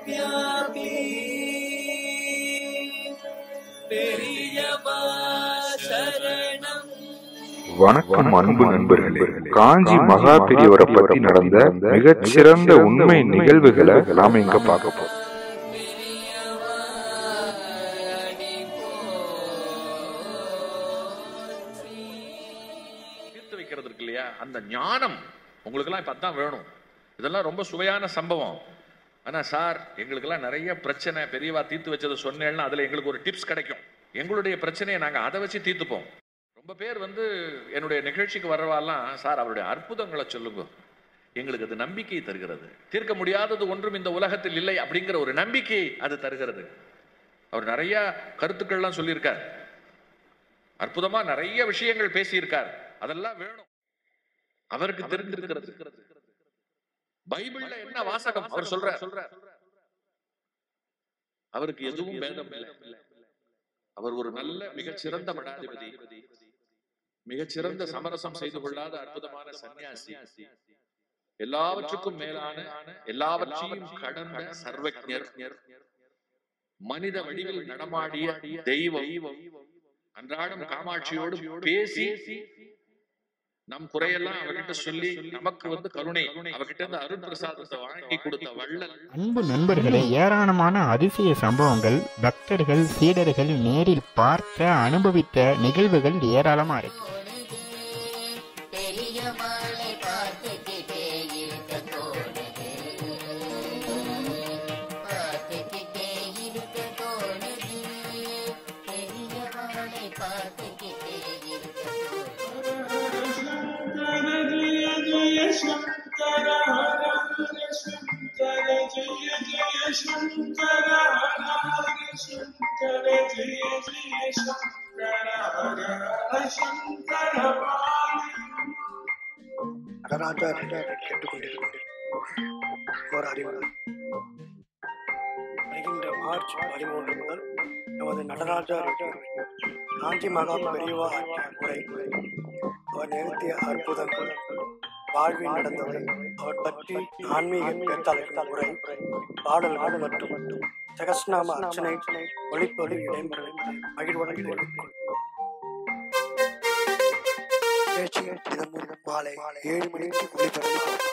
சர்வவியாபி பெரியவா சரணம் வணக்கம் அன்பு நண்பர்களே காஞ்சி மகா பெரியவரை பத்தி நடந்த மிகச்சிறந்த உண்மை நிகழ்வுகளை நாம இங்க பார்க்க போறோம் தீர்த்து வைக்கிறது இருக்கு இல்லையா அந்த ஞானம் உங்களுக்கெல்லாம் இப்போ அதான் வேணும் இதெல்லாம் ரொம்ப சுவையான சம்பவம் ஆனால் சார் எங்களுக்கெல்லாம் நிறைய பிரச்சனை பெரியவா தீர்த்து வச்சதை சொன்னேன்னா அதில் எங்களுக்கு ஒரு டிப்ஸ் கிடைக்கும் எங்களுடைய பிரச்சனையை நாங்கள் அதை வச்சு தீர்த்துப்போம் ரொம்ப பேர் வந்து என்னுடைய நிகழ்ச்சிக்கு வர்றவாலாம் சார் அவருடைய அற்புதங்களை சொல்லுங்க எங்களுக்கு அது நம்பிக்கையை தருகிறது தீர்க்க முடியாதது ஒன்றும் இந்த உலகத்தில் இல்லை அப்படிங்கிற ஒரு நம்பிக்கை அது தருகிறது அவர் நிறைய கருத்துக்கள்லாம் சொல்லியிருக்கார் அற்புதமா நிறைய விஷயங்கள் பேசியிருக்கார் அதெல்லாம் வேணும் அவருக்கு தெரிந்திருக்கிறது பைபிள்ல என்ன வாசகம் அவர் சொல்ற அவருக்கு எதுவும் பேதம் இல்லை அவர் ஒரு நல்ல மிகச்சிறந்த மடாதிபதி மிகச்சிறந்த சமரசம் செய்து கொள்ளாத அற்புதமான சன்னியாசி எல்லாவற்றுக்கும் மேலான எல்லாவற்றையும் கடந்த சர்வஜர் மனித வடிவில் நடமாடிய தெய்வம் அன்றாடம் காமாட்சியோடு பேசி நம் குறையெல்லாம் அவகிட்ட சொல்லி நமக்கு வந்து கருணை அவகிட்ட இருந்து அருள் பிரசாதத்தை வாங்கி கொடுத்த வள்ளல் அன்பு நண்பர்களே ஏராளமான அதிசய சம்பவங்கள் பக்தர்கள் சீடர்கள் நேரில் பார்த்த அனுபவித்த நிகழ்வுகள் ஏராளமா இருக்கு பெரியவாளை பார்த்துக்கிட்டே இருக்க தோணுது பார்த்துக்கிட்டே இருக்க தோணுது பெரியவாளை பார்த்துக்கிட்டே இருக்க தோணுது நடராஜார் கேட்டுக்கொண்டிருக்கிறேன் ஒரு அறிவுரை வருகின்ற மார்ச் பதிமூன்று முதல் நமது நடராஜார் காஞ்சி மகா பெரியவா ஆற்றிய உரை அவர் நிறுத்திய அற்புதங்கள் வாழ்வில் நடந்தவரை அவர் பற்றி ஆன்மீக பேச்சாளர்கள் உரை பாடல்கள் மற்றும் சகஸ்நாம அர்ச்சனை ஒளிப்பொலி இடைமுறை மகிழ்வுடன் தெரிவிக்கும் நிகழ்ச்சி தினமும் மாலை ஏழு மணிக்கு ஒளிபரப்பாகும்